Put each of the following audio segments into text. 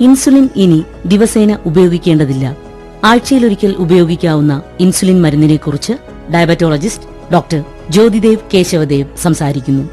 insulin ഇനി ദിവസേന ഉപയോഗിക്കേണ്ടതില്ല ആഴ്ചയിലൊരിക്കൽ ഉപയോഗിക്കാവുന്ന ഇൻസുലിൻ മരുന്നിനെക്കുറിച്ച് ഡയബറ്റോളജിസ്റ്റ് ഡോക്ടർ ജ്യോതിദേവ് കേശവദേവ് സംസാരിക്കുന്നു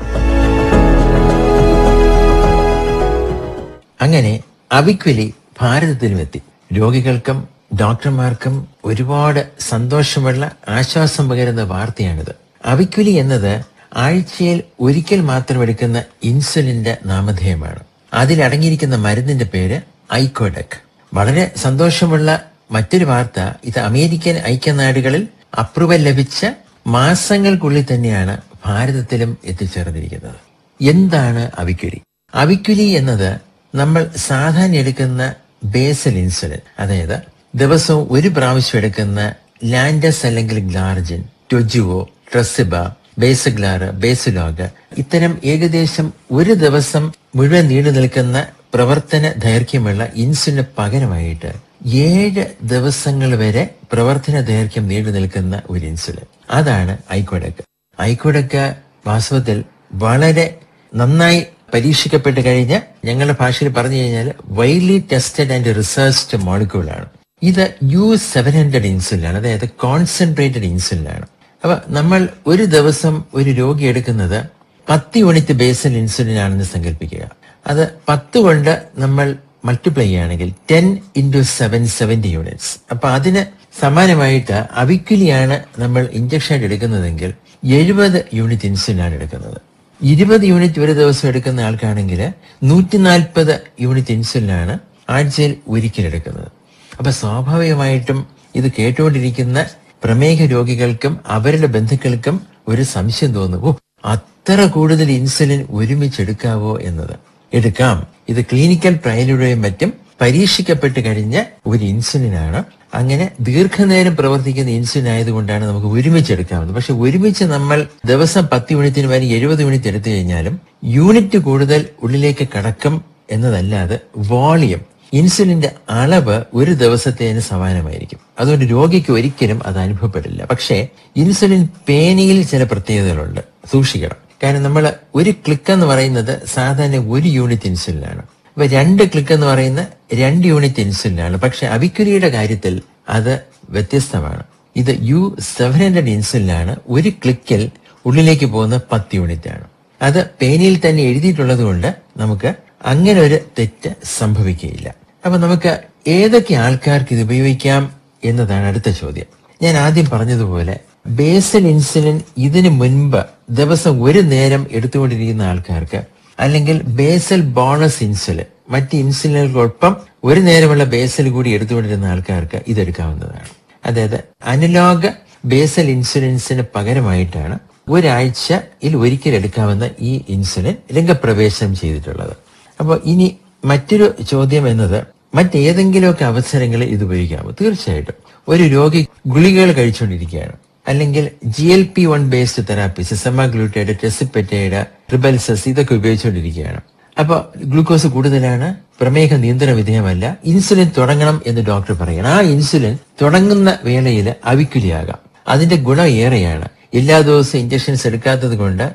അങ്ങനെ അവിക്വലി ഭാരതത്തിലും എത്തി രോഗികൾക്കും ഡോക്ടർമാർക്കും ഒരുപാട് സന്തോഷമുള്ള ആശ്വാസം പകരുന്ന വാർത്തയാണിത് അവിക്വലി എന്നത് ആഴ്ചയിൽ ഒരിക്കൽ മാത്രം എടുക്കുന്ന ഇൻസുലിന്റെ നാമധേയമാണ് അതിലടങ്ങിയിരിക്കുന്ന മരുന്നിന്റെ പേര് ഐക്കോഡക് വളരെ സന്തോഷമുള്ള മറ്റൊരു വാർത്ത ഇത് അമേരിക്കൻ ഐക്യനാടുകളിൽ അപ്രൂവൽ ലഭിച്ച മാസങ്ങൾക്കുള്ളിൽ തന്നെയാണ് ഭാരതത്തിലും എത്തിച്ചേർന്നിരിക്കുന്നത് എന്താണ് അവിക്വലി അവിക്വലി എന്നത് നമ്മൾ സാധാരണ എടുക്കുന്ന ബേസൽ ഇൻസുലിൻ അതായത് ദിവസവും ഒരു പ്രാവശ്യം എടുക്കുന്ന ലാൻഡസ് അല്ലെങ്കിൽ ഗ്ലാർജിൻ ടൊജുവോ ട്രസിബ ബേസഗ്ലാറ് ബേസുലോഗ് ഇത്തരം ഏകദേശം ഒരു ദിവസം മുഴുവൻ നീണ്ടു നിൽക്കുന്ന പ്രവർത്തന ദൈർഘ്യമുള്ള ഇൻസുലിന് പകരമായിട്ട് ഏഴ് ദിവസങ്ങൾ വരെ പ്രവർത്തന ദൈർഘ്യം നീണ്ടു നിൽക്കുന്ന ഒരു ഇൻസുലിൻ അതാണ് ഐക്കോഡക്ക് ഐക്കോഡക്ക് വാസ്തവത്തിൽ വളരെ നന്നായി പരീക്ഷിക്കപ്പെട്ട് കഴിഞ്ഞ ഞങ്ങളുടെ ഭാഷയിൽ പറഞ്ഞു കഴിഞ്ഞാൽ വൈഡ്ലി ടെസ്റ്റഡ് ആൻഡ് റിസർച്ച്ഡ് മോളിക്യൂളാണ് ഇത് യു സെവൻ ഹൺഡ്രഡ് ഇൻസുലിനാണ് അതായത് കോൺസെൻട്രേറ്റഡ് ഇൻസുലിനാണ് അപ്പൊ നമ്മൾ ഒരു ദിവസം ഒരു രോഗി എടുക്കുന്നത് പത്ത് യൂണിറ്റ് ബേസൽ ഇൻസുലിൻ ആണെന്ന് സങ്കല്പിക്കുക അത് പത്ത് കൊണ്ട് നമ്മൾ മൾട്ടിപ്ലൈ ചെയ്യുകയാണെങ്കിൽ ten into seven seventy units അപ്പൊ അതിന് സമാനമായിട്ട് അവിക്വലിയാണ് നമ്മൾ ഇഞ്ചക്ഷൻ ആയിട്ട് എടുക്കുന്നതെങ്കിൽ എഴുപത് യൂണിറ്റ് ഇൻസുലിൻ ആണ് എടുക്കുന്നത് ഇരുപത് യൂണിറ്റ് ഒരു ദിവസം എടുക്കുന്ന ആൾക്കാണെങ്കിൽ നൂറ്റി നാൽപ്പത് യൂണിറ്റ് ഇൻസുലിനാണ് ആഴ്ചയിൽ ഒരിക്കൽ എടുക്കുന്നത് അപ്പൊ സ്വാഭാവികമായിട്ടും ഇത് കേട്ടുകൊണ്ടിരിക്കുന്ന പ്രമേഹ രോഗികൾക്കും അവരുടെ ബന്ധുക്കൾക്കും ഒരു സംശയം തോന്നും ഓ അത്ര കൂടുതൽ ഇൻസുലിൻ ഒരുമിച്ച് എടുക്കാവോ എന്നത് എടുക്കാം ഇത് ക്ലിനിക്കൽ ട്രയലിലൂടെയും മറ്റും പരീക്ഷിക്കപ്പെട്ട് കഴിഞ്ഞ ഒരു ഇൻസുലിനാണ് അങ്ങനെ ദീർഘനേരം പ്രവർത്തിക്കുന്ന ഇൻസുലിൻ ആയതുകൊണ്ടാണ് നമുക്ക് ഒരുമിച്ച് എടുക്കാവുന്നത് പക്ഷെ ഒരുമിച്ച് നമ്മൾ ദിവസം പത്ത് യൂണിറ്റിന് വരെ എഴുപത് യൂണിറ്റ് എടുത്തു കഴിഞ്ഞാലും യൂണിറ്റ് കൂടുതൽ ഉള്ളിലേക്ക് കടക്കും എന്നതല്ലാതെ വോളിയം ഇൻസുലിന്റെ അളവ് ഒരു ദിവസത്തേന് സമാനമായിരിക്കും അതുകൊണ്ട് രോഗിക്ക് ഒരിക്കലും അത് അനുഭവപ്പെടില്ല പക്ഷേ ഇൻസുലിൻ പേനയിൽ ചില പ്രത്യേകതകളുണ്ട് സൂക്ഷിക്കണം കാരണം നമ്മൾ ഒരു ക്ലിക്ക് എന്ന് പറയുന്നത് സാധാരണ ഒരു യൂണിറ്റ് ഇൻസുലിനാണ് അപ്പൊ രണ്ട് ക്ലിക്ക് എന്ന് പറയുന്ന രണ്ട് യൂണിറ്റ് ഇൻസുലിനാണ് പക്ഷെ അവിക്കുരിയുടെ കാര്യത്തിൽ അത് വ്യത്യസ്തമാണ് ഇത് യു സെവൻ ഹൺഡ്രഡ് ഇൻസുലിനാണ് ഒരു ക്ലിക്കിൽ ഉള്ളിലേക്ക് പോകുന്ന പത്ത് യൂണിറ്റ് ആണ് അത് പേനയിൽ തന്നെ എഴുതിയിട്ടുള്ളത് കൊണ്ട് നമുക്ക് അങ്ങനെ ഒരു തെറ്റ് സംഭവിക്കുകയില്ല അപ്പൊ നമുക്ക് ഏതൊക്കെ ആൾക്കാർക്ക് ഇത് ഉപയോഗിക്കാം എന്നതാണ് അടുത്ത ചോദ്യം ഞാൻ ആദ്യം പറഞ്ഞതുപോലെ ബേസൽ ഇൻസുലിൻ ഇതിനു മുൻപ് ദിവസം ഒരു നേരം എടുത്തുകൊണ്ടിരിക്കുന്ന ആൾക്കാർക്ക് അല്ലെങ്കിൽ ബേസൽ ബോണസ് ഇൻസുലിൻ മറ്റ് ഇൻസുലിനുകൾക്കൊപ്പം ഒരു നേരമുള്ള ബേസൽ കൂടി എടുത്തുകൊണ്ടിരുന്ന ആൾക്കാർക്ക് ഇതെടുക്കാവുന്നതാണ് അതായത് അനലോഗ് ബേസൽ ഇൻസുലിൻസിന് പകരമായിട്ടാണ് ഒരാഴ്ചയിൽ ഒരിക്കൽ എടുക്കാവുന്ന ഈ ഇൻസുലിൻ രംഗപ്രവേശനം ചെയ്തിട്ടുള്ളത് അപ്പോൾ ഇനി മറ്റൊരു ചോദ്യം എന്നത് മറ്റേതെങ്കിലുമൊക്കെ അവസരങ്ങളിൽ ഇത് ഉപയോഗിക്കാമോ തീർച്ചയായിട്ടും ഒരു രോഗി ഗുളികകൾ കഴിച്ചുകൊണ്ടിരിക്കുകയാണ് അല്ലെങ്കിൽ G L P one based therapies semaglutide tirzepatide Rybelsus ഇതൊക്കെ ഉപയോഗിച്ചുകൊണ്ടിരിക്കുകയാണ് അപ്പൊ ഗ്ലൂക്കോസ് കൂടുതലാണ് പ്രമേഹ നിയന്ത്രണ വിധേയമല്ല ഇൻസുലിൻ തുടങ്ങണം എന്ന് ഡോക്ടർ പറയണം ആ ഇൻസുലിൻ തുടങ്ങുന്ന വേളയിൽ അവിക്കുലിയാകാം അതിന്റെ ഗുണം ഏറെയാണ് എല്ലാ ദിവസവും ഇഞ്ചക്ഷൻസ് എടുക്കാത്തത് കൊണ്ട്